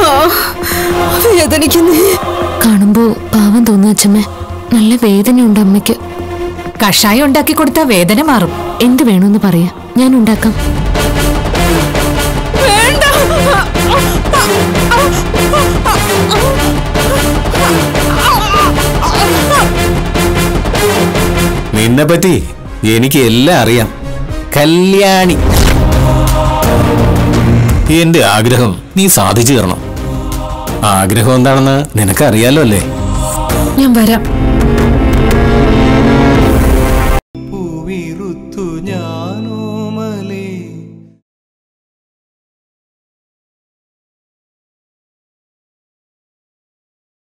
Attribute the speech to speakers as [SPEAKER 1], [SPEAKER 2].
[SPEAKER 1] വേദനിക്കുന്നേ
[SPEAKER 2] കാണുമ്പോ പാവം തോന്നുന്നു അച്ഛമ്മ നല്ല വേദനയുണ്ട് അമ്മയ്ക്ക്
[SPEAKER 3] കഷായം ഉണ്ടാക്കി കൊടുത്താൽ വേദന മാറും
[SPEAKER 2] എന്ത് വേണമെന്ന് പറയാ ഞാൻ ഉണ്ടാക്കാം
[SPEAKER 1] വേണ്ട
[SPEAKER 4] നിന്നെ പറ്റി എനിക്ക് എല്ലാം അറിയാം കല്യാണി എന്റെ ആഗ്രഹം നീ സാധിച്ചു തരണം ആഗ്രഹം എന്താണെന്ന് നിനക്കറിയാലോ അല്ലേ
[SPEAKER 1] ഞാൻ വരാം